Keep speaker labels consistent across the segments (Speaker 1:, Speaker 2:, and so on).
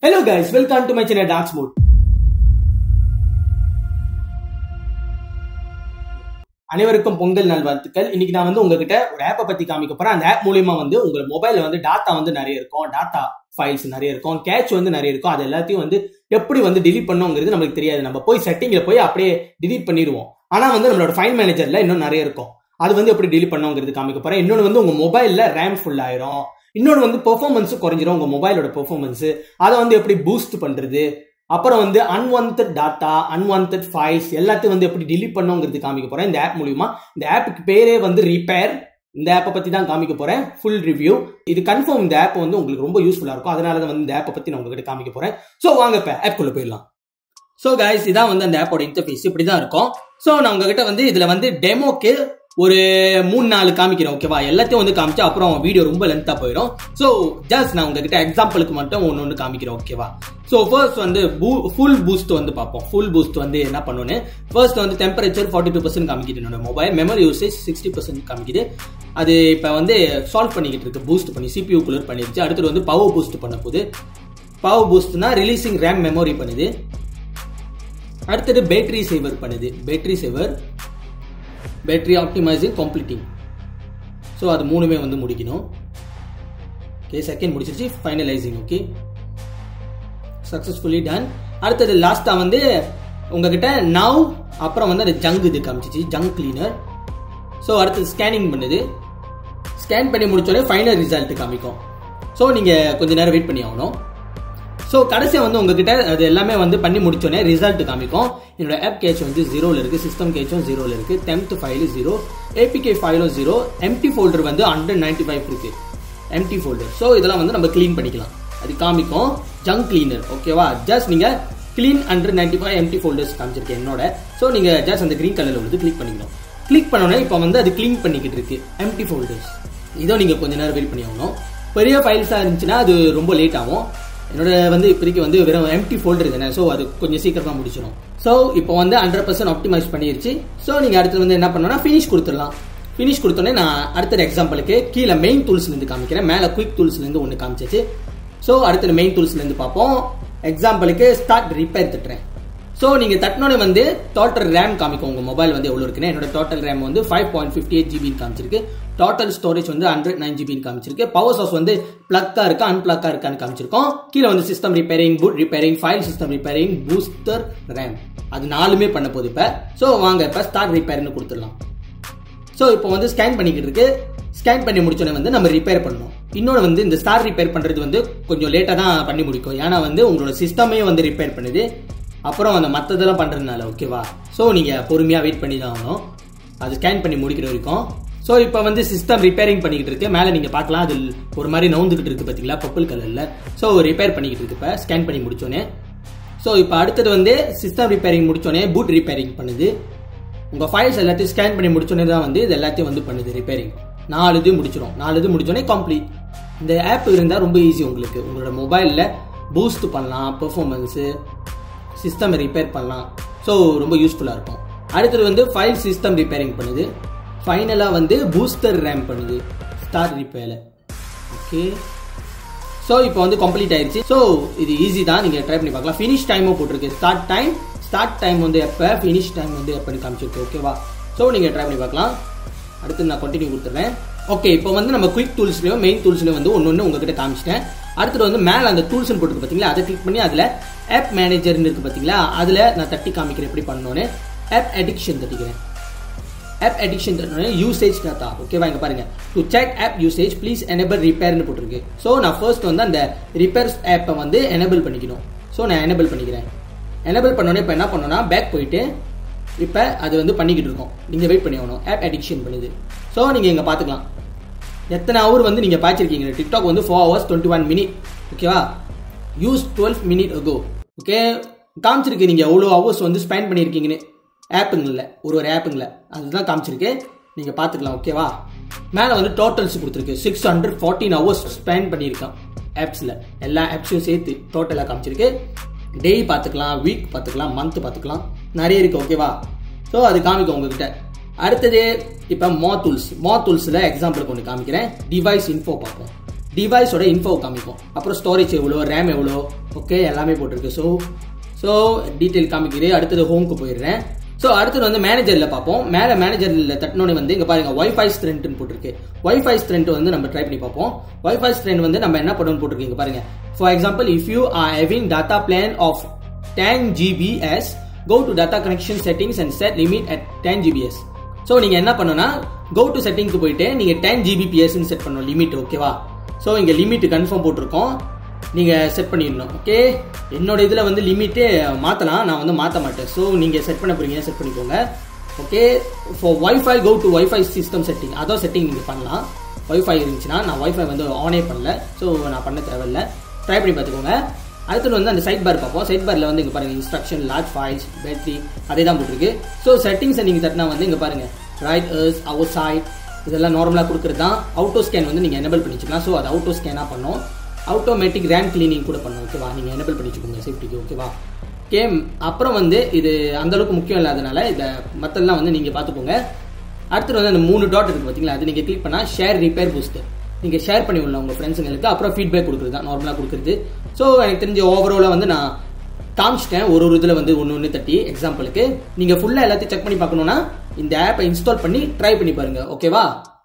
Speaker 1: hello guys welcome to my channel dance mood அனைவருக்கும் பொங்கல் நல்வாழ்த்துக்கள் இன்னைக்கு நான் வந்து உங்ககிட்ட ஒரு ஆப்பை பத்தி காமிக்க போறேன் அந்த ஆப் மூலியமா வந்து உங்க மொபைல்ல வந்து டாட்டா வந்து நிறைய இருக்கும் டாட்டா ஃபைல்ஸ் நிறைய இருக்கும் கேட்ச் வந்து நிறைய இருக்கும் அது எல்லாத்தையும் வந்து எப்படி வந்து delete பண்ணுங்கிறது நமக்கு தெரியாது நம்ம போய் செட்டிங்ல போய் அப்படியே delete பண்ணிடுவோம் ஆனா வந்து நம்மளோட ஃபைல் மேனேஜர்ல இன்னும் நிறைய இருக்கும் அது வந்து எப்படி delete பண்ணுங்கிறது காமிக்க போறேன் இன்னொன்று வந்து உங்க மொபைல்ல ரேம் ஃபுல் ஆயிரும் இன்னொன்று வந்து பெர்ஃபார்மன்ஸ் குறைஞ்சிரும் உங்க மொபைலோட பெர்ஃபார்மன்ஸ் அதை வந்து எப்படி பூஸ்ட் பண்றது அப்புறம் வந்து அன்வான்ட் டாட்டா அன்வான்ட் ஃபைல்ஸ் எல்லாத்தையும் வந்து எப்படி delete பண்ணுங்கிறது காமிக்க போறேன் இந்த ஆப் மூலியமா இந்த ஆப்புக்கு பேரே வந்து ரிப்பேர் இந்த ஆப்பை பத்தி தான் காமிக்க போறேன் ஃபுல் ரிவ்யூ இது கன்ஃபார்ம் இந்த ஆப் வந்து உங்களுக்கு ரொம்ப யூஸ்ஃபுல்லா இருக்கும் அதனால தான் வந்து இந்த ஆப்பை பத்தி நான் உங்ககிட்ட காமிக்க போறேன் ஸோ வாங்க இப்போ ஆப் குள்ள போயிடலாம் ஸோ கைஸ் இதான் வந்து அந்த ஆப்போட இன்டர்ஃபேஸ் இப்படி தான் இருக்கும் ஸோ நான் உங்ககிட்ட வந்து இதுல வந்து டெமோக்கு ஒரு மூணு நாலு காமிக்கிறேன் ஓகேவா எல்லாத்தையும் வந்து காமிச்சா அப்புறம் வீடியோ ரொம்ப லென்த்தா போயிடும் ஸோ ஜஸ்ட் நான் உங்ககிட்ட எக்ஸாம்பிளுக்கு மட்டும் ஒன்று ஒன்று காமிக்கிறேன் ஓகேவா ஸோ ஃபர்ஸ்ட் வந்து ஃபுல் பூஸ்ட் வந்து பார்ப்போம் ஃபுல் பூஸ்ட் வந்து என்ன பண்ணுன்னு ஃபர்ஸ்ட் வந்து டெம்பரேச்சர் ஃபார்ட்டி டூ பர்சன்ட் காமிக்குது என்னோட mobile memory usage sixty percent காமிக்குது அது இப்போ வந்து சால்வ் பண்ணிக்கிட்டு இருக்கு பூஸ்ட் பண்ணி சிபியூ குளிர் பண்ணிருச்சு அடுத்தது வந்து பவர் பூஸ்ட் பண்ண போகுது பவர் பூஸ்ட்னா ரிலீசிங் ரேம் மெமரி பண்ணுது அடுத்தது பேட்டரி சேவர் பண்ணுது battery saver battery optimising completing so அது மூணுமே வந்து முடிக்கணும் ஓகே செகண்ட் முடிச்சிருச்சு ஃபைனலைசிங் ஓகே சக்ஸஸ்ஃபுல்லி டன் அடுத்தது லாஸ்ட்டாக வந்து உங்ககிட்ட நவ் அப்புறம் வந்து அந்த ஜங்க் இது காமிச்சிச்சு ஜங்க் கிளீனர் ஸோ அடுத்தது ஸ்கேனிங் பண்ணுது ஸ்கேன் பண்ணி முடிச்சோடனே ஃபைனல் ரிசல்ட் காமிக்கும் ஸோ நீங்கள் கொஞ்ச நேரம் வெயிட் பண்ணி ஆகணும் ஸோ கடைசியாக வந்து உங்ககிட்ட அது எல்லாமே வந்து பண்ணி முடிச்சோடனே ரிசல்ட் காமிக்கும் என்னோட ஆப் கேச் வந்து ஜீரோவில் இருக்குது சிஸ்டம் கேச்சும் ஜீரோவில் இருக்குது டென்த் ஃபைலு ஜீரோ ஏபிகே ஃபைலும் ஜீரோ எம்டி ஃபோல்டர் வந்து ஹண்ட்ரட் நைன்டி ஃபைவ் இருக்குது எம்டி ஃபோல்டர் ஸோ இதெல்லாம் வந்து நம்ம க்ளீன் பண்ணிக்கலாம் அது காமிக்கும் ஜங்க் கிளீனர் ஓகேவா ஜஸ்ட் நீங்கள் clean hundred ninety five empty folders காமிச்சிருக்கேன் என்னோட ஸோ நீங்கள் ஜஸ்ட் அந்த க்ரீன் கலரில் வந்து கிளிக் பண்ணிக்கணும் கிளிக் பண்ணோன்னே இப்போ வந்து அது க்ளீன் பண்ணிக்கிட்டு இருக்கு எம்டி ஃபோல்டர்ஸ் இதோ நீங்கள் கொஞ்ச நேரம் வெயிட் பண்ணி ஆகணும் பெரிய ஃபைல்ஸாக இருந்துச்சுன்னா அது ரொம்ப லேட் ஆகும் என்னோட வந்து இப்போதைக்கு வந்து வெறும் எம்டி ஃபோல்டர் தானே ஸோ அது கொஞ்சம் சீக்கிரமா முடிச்சிடும் ஸோ இப்போ வந்து ஹண்ட்ரட் பர்சன்ட் ஆப்டிமைஸ் பண்ணிருச்சு ஸோ நீங்கள் அடுத்து வந்து என்ன பண்ணணும்னா ஃபினிஷ் கொடுத்துடலாம் ஃபினிஷ் கொடுத்தோன்னே நான் அடுத்த எக்ஸாம்பிளுக்கு கீழே மெயின் டூல்ஸ்லேருந்து காமிக்கிறேன் மேலே குயிக் டூல்ஸ்லேருந்து ஒன்று காமிச்சிச்சு ஸோ அடுத்தது மெயின் டூல்ஸ்லேருந்து பார்ப்போம் எக்ஸாம்பிளுக்கு ஸ்டார்ட் ரிப்பேர் தட்டுறேன் ஸோ நீங்கள் தட்டினோடனே வந்து டோட்டல் ரேம் காமிக்கும் உங்கள் மொபைல் வந்து எவ்வளோ இருக்குன்னு என்னோட டோட்டல் ரேம் வந்து ஃபைவ் பாயிண்ட் ஃபிஃப்டி எயிட் ஜிபின்னு காமிச்சிருக்கு டோட்டல் ஸ்டோரேஜ் வந்து ஹண்ட்ரட் நைன் ஜிபின்னு காமிச்சிருக்கு பவர் சோர்ஸ் வந்து பிளக்கா இருக்கா அன்பிளக்கா இருக்கான்னு காமிச்சிருக்கோம் கீழே வந்து system repairing boot repairing file system repairing booster RAM அது நாலுமே பண்ண போகுது இப்போ ஸோ வாங்க இப்போ ஸ்டார்ட் ரிப்பேர்னு கொடுத்துடலாம் ஸோ இப்போ வந்து ஸ்கேன் பண்ணிக்கிட்டு இருக்கு ஸ்கேன் பண்ணி முடிச்சோடனே வந்து நம்ம ரிப்பேர் பண்ணணும் இன்னொன்று வந்து இந்த ஸ்டார் ரிப்பேர் பண்ணுறது வந்து கொஞ்சம் லேட்டாக தான் பண்ணி முடிக்கும் ஏன்னா வந்து உங்களோட சிஸ்டமே வந்து ரிப்பேர் பண்ணுது அப்புறம் அந்த மற்றதெல்லாம் பண்ணுறதுனால ஓகேவா ஸோ நீங்கள் பொறுமையாக வெயிட் பண்ணி தான் ஆகணும் அது ஸ்கேன் பண்ணி முடிக்கிற வரைக்கும் ஸோ இப்போ வந்து சிஸ்டம் ரிப்பேரிங் பண்ணிக்கிட்டு இருக்கு மேலே நீங்கள் பார்க்கலாம் அது ஒரு மாதிரி நவுந்துக்கிட்டு இருக்கு பார்த்தீங்களா பர்பிள் கலரில் ஸோ ரிப்பேர் பண்ணிக்கிட்டு இருக்கு இப்போ ஸ்கேன் பண்ணி முடிச்சோன்னே ஸோ இப்போ அடுத்தது வந்து சிஸ்டம் ரிப்பேரிங் முடிச்சோடனே பூட் ரிப்பேரிங் பண்ணுது உங்கள் ஃபைல்ஸ் எல்லாத்தையும் ஸ்கேன் பண்ணி முடிச்சோடனே தான் வந்து இது எல்லாத்தையும் வந்து பண்ணுது ரிப்பேரிங் நாலு இது முடிச்சிடும் நாலு இது முடிச்சோடனே கம்ப்ளீட் இந்த ஆப் இருந்தால் ரொம்ப ஈஸி உங்களுக்கு உங்களோட மொபைலில் பூஸ்ட் பண்ணலாம் பெர்ஃபார்மன்ஸு சிஸ்டம் ரிப்பேர் பண்ணலாம் ஸோ ரொம்ப யூஸ்ஃபுல்லாக இருக்கும் அடுத்தது வந்து ஃபைல் சிஸ்டம் ரிப்பேரிங் பண்ணுது ஃபைனலாக வந்து பூஸ்டர் ரேம் பண்ணுது ஸ்டார் ரிப்பேரில் ஓகே ஸோ இப்போ வந்து கம்ப்ளீட் ஆயிடுச்சு ஸோ இது ஈஸி தான் நீங்கள் ட்ரை பண்ணி பார்க்கலாம் ஃபினிஷ் டைமும் போட்டிருக்கு ஸ்டார்ட் டைம் ஸ்டார்ட் டைம் வந்து எப்போ ஃபினிஷ் டைம் வந்து எப்போன்னு காமிச்சிருக்கு ஓகேவா ஸோ நீங்கள் ட்ரை பண்ணி பார்க்கலாம் அடுத்து நான் கண்டினியூ கொடுத்துட்றேன் ஓகே இப்போ வந்து நம்ம குயிக் டூல்ஸ்லையும் மெயின் டூல்ஸ்லையும் வந்து ஒன்று ஒன்று உங்ககிட்ட காமிச்சிட்டேன் அடுத்தது வந்து மேலே அந்த டூல்ஸ்னு போட்டுருக்கு பார்த்தீங்களா அதை கிளிக் பண்ணி அதில் ஆப் மேனேஜர்னு இருக்குது பார்த்தீங்களா அதில் நான் தட்டி காமிக்கிறேன் எப்படி பண்ணணும்னு ஆப் அடிக்ஷன் தட்டிக்கிறேன் ஆப் அடிக்ஷன் தட்டினோடனே யூசேஜ் டாட்டா ஓகேவா இங்கே பாருங்க to check app usage please enable ரிப்பேர்னு போட்டிருக்கு ஸோ நான் ஃபர்ஸ்ட் வந்து அந்த ரிப்பேர்ஸ் ஆப்பை வந்து எனேபிள் பண்ணிக்கணும் ஸோ நான் எனேபிள் பண்ணிக்கிறேன் எனேபிள் பண்ணோன்னே இப்போ என்ன பண்ணோன்னா பேக் போயிட்டு இப்போ அது வந்து பண்ணிக்கிட்டு இருக்கோம் நீங்கள் வெயிட் பண்ணி ஆகணும் ஆப் அடிக்ஷன் பண்ணுது ஸோ நீங்கள் இங்கே பார்த்துக்கலாம் எத்தனை ஹவர் வந்து நீங்கள் பார்த்துருக்கீங்க டிக்டாக் வந்து four hours twenty one minute ஓகேவா use twelve minute ago okay காமிச்சிருக்கு நீங்கள் எவ்வளோ ஹவர்ஸ் வந்து ஸ்பெண்ட் பண்ணியிருக்கீங்கன்னு ஆப்புங்களில் ஒரு ஒரு ஆப்புங்களில் அதுதான் காமிச்சிருக்கு நீங்கள் பார்த்துக்கலாம் ஓகேவா மேலே வந்து டோட்டல்ஸ் கொடுத்துருக்கு six hundred forty hours spend பண்ணியிருக்கான் ஆப்ஸில் எல்லா ஆப்ஸையும் சேர்த்து டோட்டலாக காமிச்சிருக்கு டே பார்த்துக்கலாம் வீக் பார்த்துக்கலாம் மந்த் பார்த்துக்கலாம் நிறைய இருக்குது ஓகேவா ஸோ அது காமிக்கும் உங்ககிட்ட அடுத்தது இப்போ மோ டூல்ஸ் மோ டூல்ஸில் எக்ஸாம்பிளுக்கு ஒன்று காமிக்கிறேன் டிவைஸ் இன்ஃபோ பார்ப்போம் டிவைஸோட இன்ஃபோ காமிக்கும் அப்புறம் ஸ்டோரேஜ் எவ்வளோ ரேம் எவ்வளோ ஓகே எல்லாமே போட்டிருக்கு ஸோ ஸோ டீட்டெயில் காமிக்குது அடுத்தது ஹோம்க்கு போயிடுறேன் ஸோ அடுத்தது வந்து மேனேஜரில் பார்ப்போம் மேலே மேனேஜரில் தட்டினோடனே வந்து இங்கே பாருங்க ஒய்ஃபை ஸ்ட்ரென்ட்னு போட்டிருக்கு ஒய்ஃபை ஸ்ட்ரென்ட் வந்து நம்ம ட்ரை பண்ணி பார்ப்போம் ஒய்ஃபை ஸ்ட்ரென்ட் வந்து நம்ம என்ன பண்ணணும்னு போட்டிருக்கீங்க பாருங்க for example if you are having data plan of ten GBs go to data connection settings and set limit at ten GBs so நீங்கள் என்ன பண்ணணும்னா கோ டு செட்டிங்க்கு போயிட்டு நீங்கள் டென் ஜிபிபிஎஸ்ன்னு செட் பண்ணணும் லிமிட் ஓகேவா ஸோ இங்கே லிமிட் கன்ஃபார்ம் போட்டிருக்கோம் நீங்கள் செட் பண்ணிடணும் ஓகே என்னோட இதில் வந்து லிமிட்டே மாற்றலாம் நான் வந்து மாற்ற மாட்டேன் ஸோ நீங்கள் செட் பண்ண போறீங்க செட் பண்ணிக்கோங்க okay for wifi go to wifi system setting அதான் செட்டிங் நீங்கள் பண்ணலாம் ஒய்ஃபை இருந்துச்சுன்னா நான் ஒய்ஃபை வந்து ஆனே பண்ணல ஸோ நான் பண்ண தேவையில்ல ட்ரை பண்ணி பார்த்துக்கோங்க அடுத்தது வந்து அந்த சைட் பார் பார்ப்போம் சைட் பாரில் வந்து இங்கே பாருங்கள் இன்ஸ்ட்ரக்ஷன் லார்ஜ் ஃபைல்ஸ் பேட்டரி அதே தான் போட்டிருக்கு ஸோ செட்டிங்ஸை நீங்கள் தட்டினா வந்து இங்கே பாருங்கள் ரைட் எர்ஸ் அவுட் சைட் இதெல்லாம் நார்மலாக கொடுக்குறது தான் அவுட்டோ ஸ்கேன் வந்து நீங்கள் எனபிள் பண்ணி வச்சுக்கலாம் ஸோ அது அவுட்டோ ஸ்கேனாக பண்ணோம் ஆட்டோமேட்டிக் ரேம் கிளீனிங் கூட பண்ணும் ஓகேவா நீங்கள் எனபிள் பண்ணி வச்சுக்கோங்க சேஃப்டிக்கு ஓகேவா கேம் அப்புறம் வந்து இது அந்த அளவுக்கு முக்கியம் இல்லாதனால இதை மற்றெல்லாம் வந்து நீங்கள் பார்த்துக்கோங்க அடுத்து வந்து அந்த மூணு டாட் இருக்குது பார்த்தீங்களா அது நீங்கள் கிளிக் பண்ணால் ஷேர் ரிப்பேர் பூஸ்டர் நீங்கள் ஷேர் பண்ணி விடலாம் உங்கள் ஃப்ரெண்ட்ஸுங்களுக்கு அப்புறம் ஃபீட்பேக் கொடுக்குறது தான் நார்மலாக கொடுக்குறது ஸோ எனக்கு தெரிஞ்ச ஓவராலாக வந்து நான் காமிச்சிட்டேன் ஒரு ஒரு இதில் வந்து ஒன்று ஒன்று தட்டி எக்ஸாம்பிளுக்கு நீங்கள் ஃபுல்லாக எல்லாத்தையும் செக் பண்ணி பார்க்கணுன்னா இந்த ஆப்பை இன்ஸ்டால் பண்ணி ட்ரை பண்ணி பாருங்கள் ஓகேவா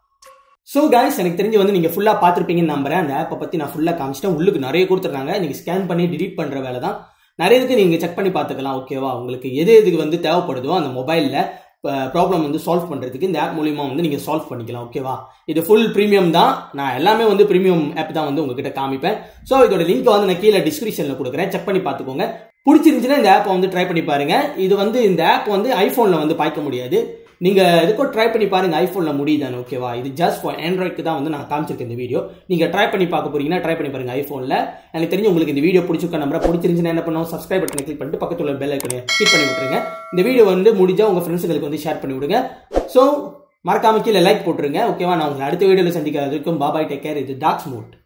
Speaker 1: ஸோ கைஸ் எனக்கு தெரிஞ்சு வந்து நீங்கள் ஃபுல்லாக பார்த்துருப்பீங்கன்னு நம்புறேன் அந்த ஆப்பை பற்றி நான் ஃபுல்லாக காமிச்சிட்டேன் உள்ளுக்கு நிறைய கொடுத்துருக்காங்க நீங்கள் ஸ்கேன் பண்ணி டிலீட் பண்ணுற வேலை தான் நிறைய இதுக்கு நீங்கள் செக் பண்ணி பார்த்துக்கலாம் ஓகேவா உங்களுக்கு எது எதுக்கு வந்து தேவைப்படுதோ அந்த மொபைலில் ப்ராப்ளம் வந்து சால்வ் பண்ணுறதுக்கு இந்த ஆப் மூலியமா வந்து நீங்கள் சால்வ் பண்ணிக்கலாம் ஓகேவா இது ஃபுல் ப்ரீமியம் தான் நான் எல்லாமே வந்து ப்ரீமியம் ஆப் தான் வந்து உங்ககிட்ட காமிப்பேன் ஸோ இதோட லிங்க் வந்து நான் கீழே டிஸ்கிரிப்ஷனில் கொடுக்குறேன் செக் பண்ணி பார்த்துக்கோங்க பிடிச்சிருந்துச்சுன்னா இந்த ஆப்பை வந்து ட்ரை பண்ணி பாருங்க இது வந்து இந்த ஆப் வந்து ஐஃபோனில் வந்து பார்க்க முடியாது நீங்க இதுக்கோ ட்ரை பண்ணி பாருங்க ஐஃபோன்ல முடியுதானே ஓகேவா இது ஜஸ்ட் ஃபார் ஆண்ட்ராய்க்கு தான் வந்து நான் காமிச்சிருக்கேன் இந்த வீடியோ நீங்க ட்ரை பண்ணி பார்க்க போறீங்கன்னா ட்ரை பண்ணி பாருங்க ஐஃபோன்ல எனக்கு தெரிஞ்சு உங்களுக்கு இந்த வீடியோ பிடிச்சிருக்க நம்பரை பிடிச்சிருந்துச்சுன்னா என்ன பண்ணுவோம் சப்ஸ்கிரைப் பட்டனை கிளிக் பண்ணிட்டு பக்கத்துல உள்ள பெல் ஐக்கனை கிளிக் பண்ணி விட்டுருங்க இந்த வீடியோ வந்து முடிஞ்சா உங்க ஃப்ரெண்ட்ஸுங்களுக்கு வந்து ஷேர் பண்ணி விடுங்க ஸோ மறக்காம கீழே லைக் போட்டுருங்க ஓகேவா நான் உங்களை அடுத்த வீடியோவில் சந்திக்கிறதுக்கும் பாபாய் டேக் கேர் இது டாக்ஸ் மூட்